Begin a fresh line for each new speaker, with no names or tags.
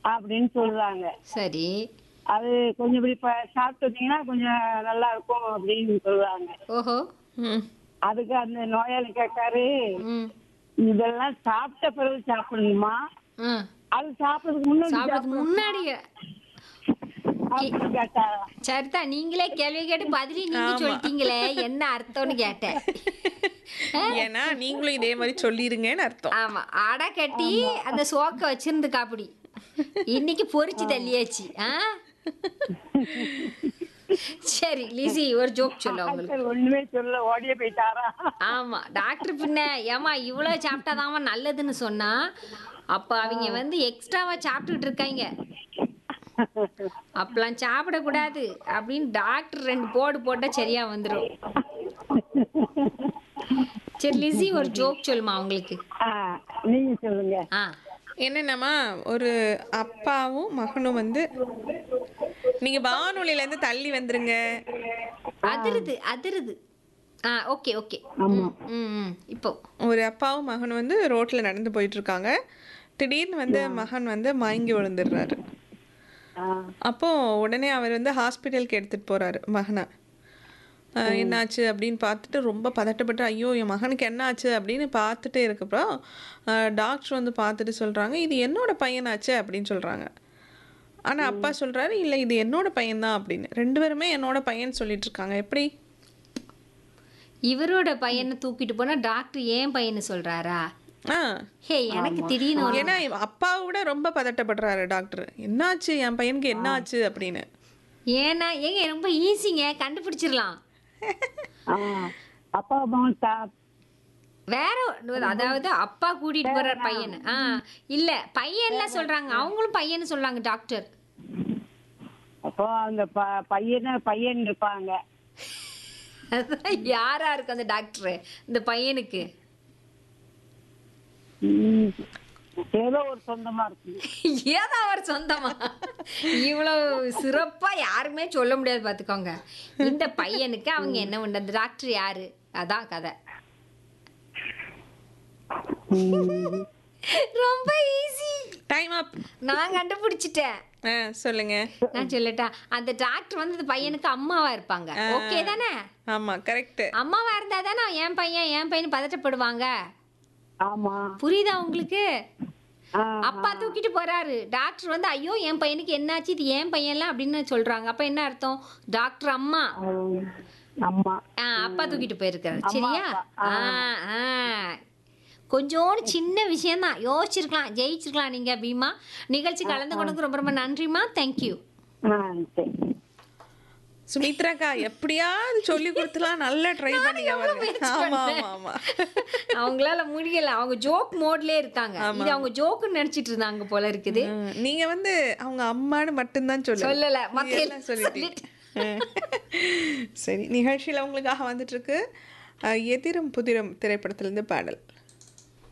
அப்படின்னு சொல்றாங்க
சரி
அது கொஞ்சம் இப்படி இப்ப சாப்பிட்டு வந்தீங்கன்னா கொஞ்சம் நல்லா இருக்கும் அப்படின்னு சொல்றாங்க
ஓஹோ
ம்
அதுக்கு அந்த நோயாளி கேட்காரு
ம்
இதெல்லாம் சாப்பிட்ட பிறகு சாப்பிடணுமா
ஆ
அது சாப்பிடறதுக்கு முன்னாடி
சாப்பிட்றதுக்கு முன்னாடியே
அப்படின்னு கேட்டாரா
சரிதான் நீங்களே கேள்வி கேட்டு பதிலி நீங்க சொல்லிட்டீங்களே என்ன அர்த்தம்னு கேட்டேன்
ஏன்னா நீங்களும் இதே மாதிரி சொல்லிருங்கன்னு அர்த்தம்
ஆமா அடை கட்டி அந்த சோக்க வச்சிருந்து காப்பிடி இன்னைக்கு பொரிச்சு தள்ளியாச்சு ஆ சரி லிசி ஒரு ஜோக் சொல்ல உங்களுக்கு
டாக்டர் ஒண்ணுமே சொல்ல ஓடியே போயிட்டாரா
ஆமா டாக்டர் பின்ன ஏமா இவ்வளவு சாப்பிட்டாதாம்மா நல்லதுன்னு சொன்னா அப்ப அவங்க வந்து எக்ஸ்ட்ராவா சாப்பிட்டுட்டு இருக்காங்க அப்பெல்லாம் சாப்பிடக்கூடாது அப்படின்னு டாக்டர் ரெண்டு போடு போட்டா சரியா வந்துடும் சரி லிசி ஒரு ஜோக் சொல்லுமா உங்களுக்கு
ஆ, நீங்க சொல்லுங்க
ஆ
என்னென்னமா ஒரு அப்பாவும் மகனும் வந்து நீங்க வானொலியில இருந்து தள்ளி வந்துருங்க
அதிருது அதிருது ஆ ஓகே ஓகே ம் ம் இப்போ
ஒரு அப்பாவும் மகனும் வந்து ரோட்ல நடந்து போயிட்டு இருக்காங்க திடீர்னு வந்து மகன் வந்து மயங்கி விழுந்துடுறாரு
ஆ,
அப்போ உடனே அவர் வந்து ஹாஸ்பிட்டலுக்கு எடுத்துட்டு போறாரு மகனை அஹ் என்னாச்சு அப்படின்னு பார்த்துட்டு ரொம்ப பதட்டப்பட்டு ஐயோ என் மகனுக்கு என்னாச்சு அப்படின்னு பார்த்துட்டே இருக்கப்பறம் டாக்டர் வந்து பார்த்துட்டு சொல்றாங்க இது என்னோட பையனாச்சு அப்படின்னு சொல்றாங்க ஆனா அப்பா சொல்றாரு இல்லை இது என்னோட பையன்தான் அப்படின்னு ரெண்டு பேருமே என்னோட பையன் சொல்லிட்டு இருக்காங்க எப்படி
இவரோட பையனை தூக்கிட்டு போனா டாக்டர் ஏன் பையனை சொல்றாரா
ஆ
ஹே எனக்கு திடீர்னு ஒரு
ஏன்னா இவ- அப்பாவை விட ரொம்ப பதட்டப்படுறாரு டாக்டர் என்னாச்சு என் பையனுக்கு என்னாச்சு அப்படின்னு
ஏன்னா ஏங்க ரொம்ப ஈஸிங்க கண்டுபிடிச்சிடலாம்
ஆ. அப்பா அம்மா சா-
வேற ஒரு- அதாவது அப்பா கூட்டிட்டு போற பையன் ஆ இல்ல பையன்ல சொல்றாங்க அவங்களும் பையன் சொல்றாங்க டாக்டர்
அப்போ அந்த ப- பையன பையன் இருப்பாங்க
அதான் யாரா இருக்கு அந்த டாக்டர் இந்த பையனுக்கு
ம், ஏதோ ஒரு சொந்தமா இருக்கு
ஏதோ அவர் சொந்தமா இவ்வளவு சிறப்பா யாருமே சொல்ல முடியாது பாத்துக்கோங்க இந்த பையனுக்கு அவங்க என்ன பண்ண அந்த டாக்டர் யாரு அதான் கதை
ம்.
ரொம்ப ஈஸி
டைம் அப்
நான் கண்டுபிடிச்சிட்டேன்
ஆ சொல்லுங்க
நான் சொல்லட்டா அந்த டாக்டர் வந்து இந்த பையனுக்கு அம்மாவா இருப்பாங்க ஓகே தானே
ஆமா கரெக்ட்
அம்மாவா இருந்தா தானே என் பையன் என் பையன் பதட்டப்படுவாங்க
ஆமா
புரியுதா உங்களுக்கு
ஆ,
அப்பா தூக்கிட்டு போறாரு டாக்டர் வந்து ஐயோ என் பையனுக்கு என்னாச்சு இது என் பையன்லாம் அப்படின்னு சொல்றாங்க அப்ப என்ன அர்த்தம் டாக்டர் அம்மா
ம், ஆமா
ஆ, அப்பா தூக்கிட்டு போயிருக்காரு சரியா ஆ ஆ கொஞ்சோண்டு சின்ன விஷயம்தான் யோசிச்சிருக்கலாம் ஜெயிச்சிருக்கலாம் நீங்க பீமா நிகழ்ச்சி கலந்து கொண்டு ரொம்ப ரொம்ப நன்றிமா தேங்க்யூ
ஆ சரி
சுமித்ராக்கா எப்படியாவது சொல்லி கொடுத்துலாம் நல்லா ட்ரை பண்ணீங்க பாருங்க. ஆமா ஆமா ஆமா
அவங்களால முடியல அவங்க ஜோக் மோட்லயே இருக்காங்க இது அவங்க ஜோக்குன்னு நினைச்சிட்டு இருந்தாங்க போல இருக்குது
ம், நீங்க வந்து அவங்க அம்மான்னு மட்டும்தான் சொல்லல
சொல்லல மத்த
எல்லாம்
எல்லாம்
சொல்லிட்டீங்க சரி நிகழ்ச்சியில உங்களுக்காக வந்துட்டு இருக்கு அஹ், எதிரும் புதிரும் திரைப்படத்திலிருந்து பாடல்